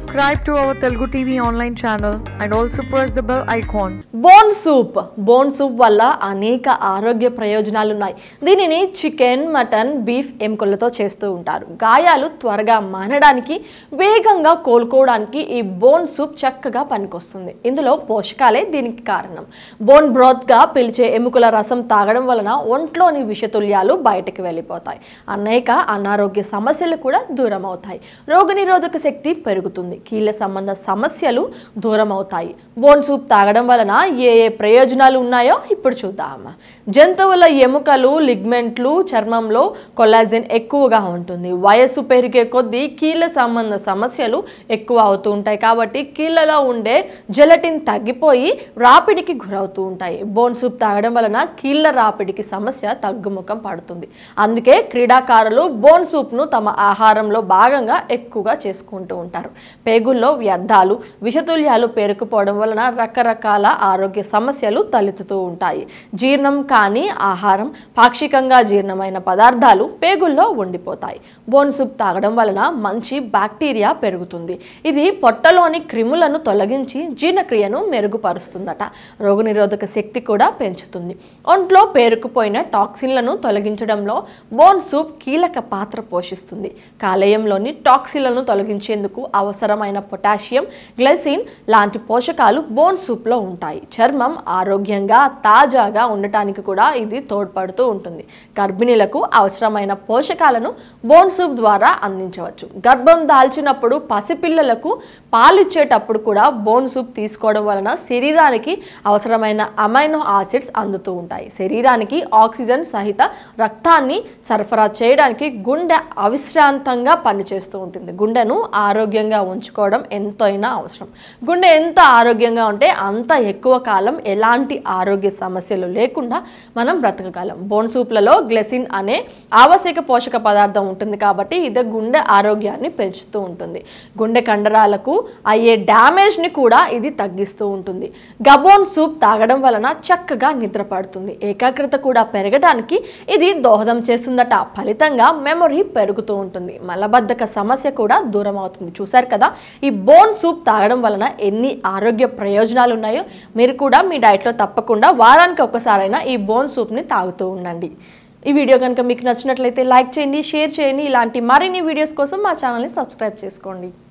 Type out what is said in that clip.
subscribe to our Telugu TV online channel and also press the bell icons. Bone soup bone soup వల్ల అనేక ఆరోగ్య ప్రయోజనాలు ఉన్నాయి దీనిని చికెన్ మటన్ బీఫ్ ఎముకలతో చేస్తూ ఉంటారు గాయాలు త్వరగా మానడానికి వేగంగా కోలుకోవడానికి ఈ బోన్ సూప్ చక్కగా పనికొస్తుంది ఇందులో పోషకాలే దీనికి కారణం బోన్ బ్రోత్గా పిలిచే ఎముకల రసం తాగడం వలన ఒంట్లోని విషతుల్యాలు బయటకు వెళ్ళిపోతాయి అనేక అనారోగ్య సమస్యలు కూడా దూరం అవుతాయి రోగనిరోధక శక్తి పెరుగుతుంది కీళ్ళ సంబంధ సమస్యలు దూరం అవుతాయి బోన్ సూప్ తాగడం వలన ఏ ఏ ప్రయోజనాలు ఉన్నాయో ఇప్పుడు చూద్దాం జంతువుల ఎముకలు లిగ్మెంట్లు చర్మంలో కొల్లాజెన్ ఎక్కువగా ఉంటుంది వయస్సు పెరిగే కొద్దీ కీళ్ళ సంబంధ సమస్యలు ఎక్కువ అవుతూ ఉంటాయి కాబట్టి కీళ్ళలో ఉండే జెలటిన్ తగ్గిపోయి రాపిడికి గురవుతూ ఉంటాయి బోన్ సూప్ తాగడం వలన కీళ్ళ రాపిడికి సమస్య తగ్గుముఖం పడుతుంది అందుకే క్రీడాకారులు బోన్ సూప్ను తమ ఆహారంలో భాగంగా ఎక్కువగా చేసుకుంటూ ఉంటారు పేగుల్లో వ్యర్థాలు విషతుల్యాలు పేరుకుపోవడం వలన రకరకాల ఆరోగ్య సమస్యలు తలెత్తుతూ ఉంటాయి జీర్ణం కాని ఆహారం పాక్షికంగా జీర్ణమైన పదార్థాలు పేగుల్లో ఉండిపోతాయి బోన్ సూప్ తాగడం వలన మంచి బ్యాక్టీరియా పెరుగుతుంది ఇది పొట్టలోని క్రిములను తొలగించి జీర్ణక్రియను మెరుగుపరుస్తుందట రోగనిరోధక శక్తి కూడా పెంచుతుంది ఒంట్లో పేరుకుపోయిన టాక్సిన్లను తొలగించడంలో బోన్ సూప్ కీలక పాత్ర పోషిస్తుంది కాలేయంలోని టాక్సిన్లను తొలగించేందుకు అవసరమైన పొటాషియం గ్లైసిన్ లాంటి పోషకాలు బోన్ సూప్లో ఉంటాయి చర్మం ఆరోగ్యంగా తాజాగా ఉండటానికి కూడా ఇది తోడ్పడుతూ ఉంటుంది గర్భిణీలకు అవసరమైన పోషకాలను బోన్ సూప్ ద్వారా అందించవచ్చు గర్భం దాల్చినప్పుడు పసిపిల్లలకు పాలిచ్చేటప్పుడు కూడా బోన్ సూప్ తీసుకోవడం వలన శరీరానికి అవసరమైన అమైనో ఆసిడ్స్ అందుతూ ఉంటాయి శరీరానికి ఆక్సిజన్ సహిత రక్తాన్ని సరఫరా చేయడానికి గుండె అవిశ్రాంతంగా పనిచేస్తూ ఉంటుంది గుండెను ఆరోగ్యంగా ఉంచుకోవడం ఎంతైనా అవసరం గుండె ఎంత ఆరోగ్యంగా ఉంటే అంత ఎక్కువ కాలం ఎలాంటి ఆరోగ్య సమస్యలు లేకుండా మనం బ్రతకగలం బోన్ సూప్లలో గ్లెసిన్ అనే ఆవశ్యక పోషక పదార్థం ఉంటుంది కాబట్టి ఇది గుండె ఆరోగ్యాన్ని పెంచుతూ ఉంటుంది గుండె కండరాలకు అయ్యే డ్యామేజ్ని కూడా ఇది తగ్గిస్తూ ఉంటుంది గబోన్ సూప్ తాగడం వలన చక్కగా నిద్ర పడుతుంది ఏకాగ్రత కూడా పెరగడానికి ఇది దోహదం చేస్తుందట ఫలితంగా మెమొరీ పెరుగుతూ ఉంటుంది మలబద్ధక సమస్య కూడా దూరం అవుతుంది చూశారు కదా ఈ బోన్ సూప్ తాగడం వలన ఎన్ని ఆరోగ్య ప్రయోజనాలు ఉన్నాయో మీరు కూడా మీ డైట్లో తప్పకుండా వారానికి ఒక్కసారైనా ఈ బోన్ సూప్ని తాగుతూ ఉండండి ఈ వీడియో కనుక మీకు నచ్చినట్లయితే లైక్ చేయండి షేర్ చేయండి ఇలాంటి మరిన్ని వీడియోస్ కోసం మా ఛానల్ని సబ్స్క్రైబ్ చేసుకోండి